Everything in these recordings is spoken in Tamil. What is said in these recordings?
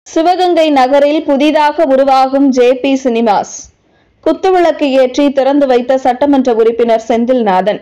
சிவகங்கை நகரில் புதிதாக உருவாகும் ஜேபி சினிமாஸ் குத்துவிளக்கு ஏற்றி திறந்து வைத்த சட்டமன்ற உறுப்பினர் செந்தில்நாதன்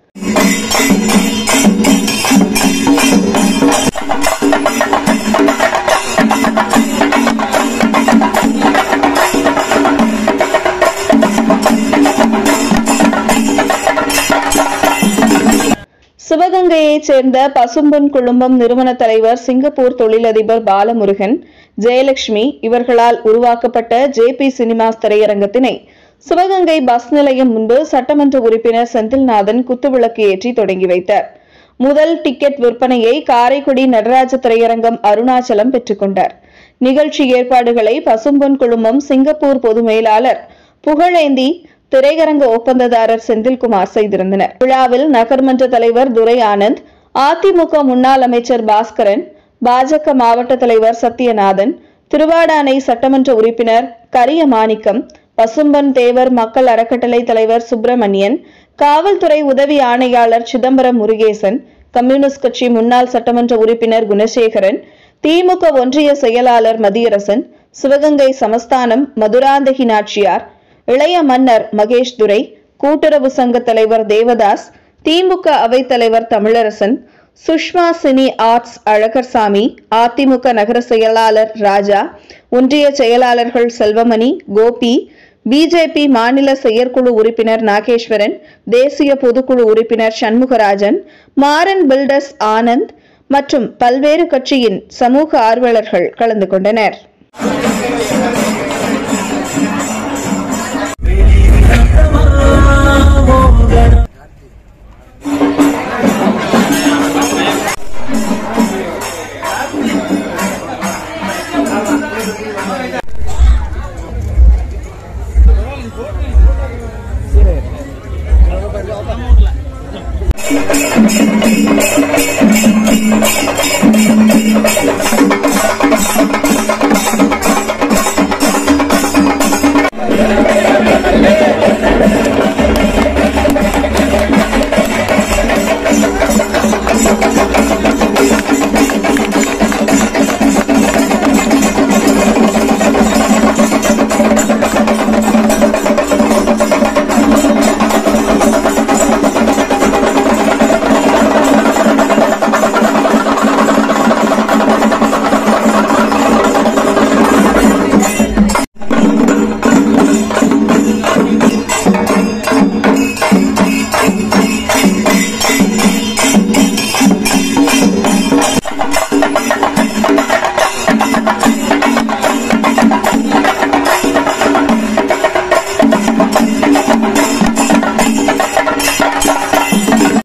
சிவகங்கையைச் சேர்ந்த பசும்பொன் குழுமம் நிறுவன தலைவர் சிங்கப்பூர் தொழிலதிபர் பாலமுருகன் ஜெயலட்சுமி இவர்களால் உருவாக்கப்பட்ட ஜேபி சினிமாஸ் திரையரங்கத்தினை சிவகங்கை பஸ் நிலையம் முன்பு சட்டமன்ற உறுப்பினர் செந்தில்நாதன் குத்துவிளக்கு ஏற்றி தொடங்கி வைத்தார் முதல் டிக்கெட் விற்பனையை காரைக்குடி நடராஜ திரையரங்கம் அருணாச்சலம் பெற்றுக்கொண்டார் நிகழ்ச்சி ஏற்பாடுகளை பசும்பொன் குழுமம் சிங்கப்பூர் பொது மேலாளர் புகழேந்தி திரையரங்க ஒப்பந்ததாரர் செந்தில்குமார் செய்திருந்தனர் விழாவில் நகர்மன்ற தலைவர் துரை ஆனந்த் அதிமுக முன்னாள் அமைச்சர் பாஸ்கரன் பாஜக மாவட்ட தலைவர் சத்யநாதன் திருவாடானை சட்டமன்ற உறுப்பினர் கரிய மாணிக்கம் பசும்பன் தேவர் மக்கள் அறக்கட்டளை தலைவர் சுப்பிரமணியன் காவல்துறை உதவி ஆணையாளர் சிதம்பரம் முருகேசன் கம்யூனிஸ்ட் கட்சி முன்னாள் சட்டமன்ற உறுப்பினர் குணசேகரன் திமுக ஒன்றிய செயலாளர் மதியரசன் சிவகங்கை சமஸ்தானம் மதுராந்தகி நாச்சியார் இளைய மன்னர் மகேஷ் துரை கூட்டுறவு சங்க தலைவர் தேவதாஸ் திமுக அவைத்தலைவர் தமிழரசன் சுஷ்மா சினி ஆர்ட்ஸ் அழகர்சாமி அதிமுக நகர செயலாளர் ராஜா ஒன்றிய செயலாளர்கள் செல்வமணி கோபி பிஜேபி மாநில செயற்குழு உறுப்பினர் நாகேஸ்வரன் தேசிய பொதுக்குழு உறுப்பினர் சண்முகராஜன் மாறன் பில்டர்ஸ் ஆனந்த் மற்றும் பல்வேறு கட்சியின் சமூக ஆர்வலர்கள் கலந்து கொண்டனர்